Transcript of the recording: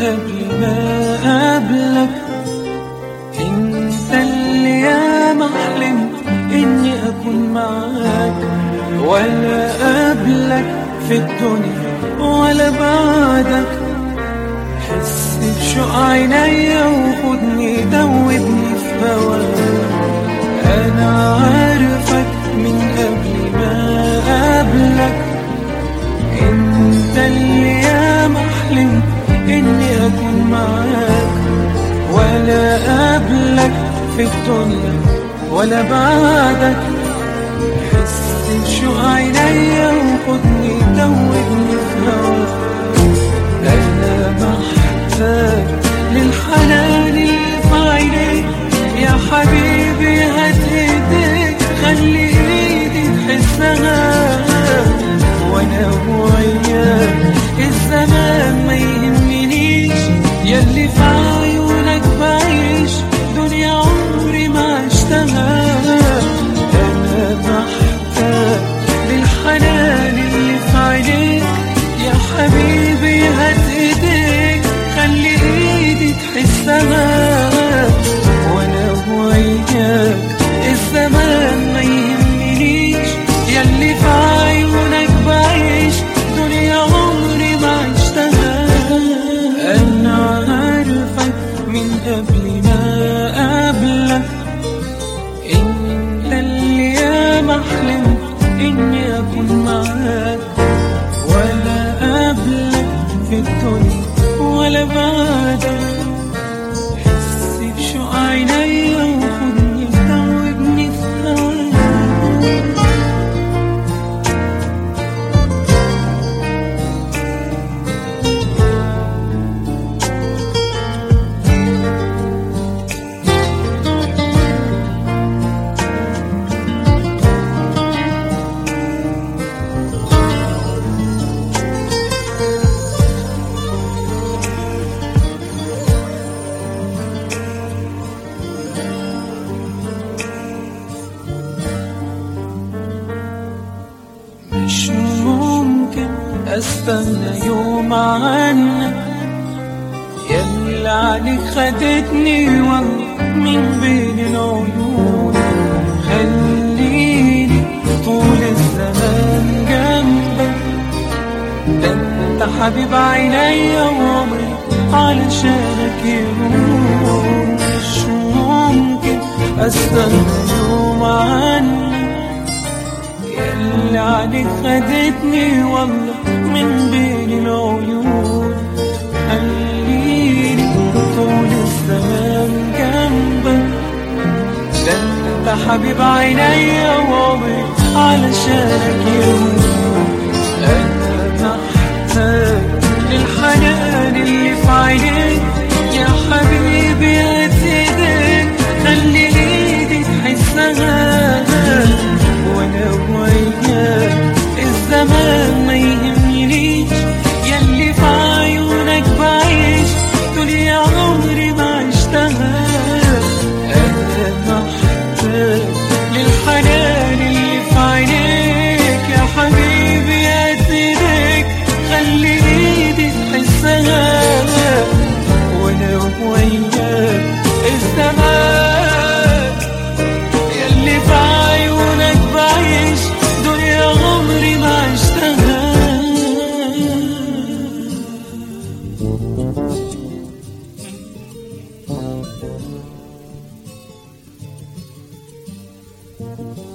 قبل ما أقابلك انت اللي ياما حلمت اني اكون معاك ولا قبلك في الدنيا ولا بعدك حس بشوق عينيا وخدني دوبني في هواك انا عارفك من قبل ما اقابلك انت اللي ياما حلمت اني اكون معاك ولا قبلك في الدنيا ولا بعدك حس بشوق عينيا وخدني دوبني في هواك انا محتاج للحنان اللي في عينيك يا حبيبي هات ايديك خلي ايدي تحسها وانا وياك الزمان ما يهمنيش ياللي في عيونك بعيش دنيا عمري ما عشتها انا محتاج للحنان اللي في عينيك يا حبيبي هات ايديك خلي ايدي تحسها وانا وياك الزمان ما يهمنيش ياللي في عيونك بعيش دنيا عمري ما عشتها انا عارفك من قبل ما اقابلك انت اللي ياما حلمت اني اكون معاك ولا قبلك في الدنيا ولا بعدك حس بشوق عينيا وخدني دوبني في هواك مش ممكن استنى يوم عنك ياللي عليك خدتني والله من بين العيون خليني طول الزمان جنبك ده انت حبيب عينيا وعمري علشانك يروح مش ممكن استنى يوم عنك اللي عليك خدتني والله من بين العيون خليني طول الزمان جنبك ده انت حبيب عينيا وعمري علشانك يوم انا محتاج للحنان اللي في عينيك يا حبيبي هات ايديك خلي ايدي تحسها وانا وياك الزمان ما يهمنيش ياللي في عيونك بعيش دنيا عمري ما عشتها انا محتاج للحنان اللي في عينيك يا حبيبي هات ايديك خلي ايدي تحسها وانا وياك الزمان ياللي في عيونك بعيش دنيا عمري ما عشتها Thank you.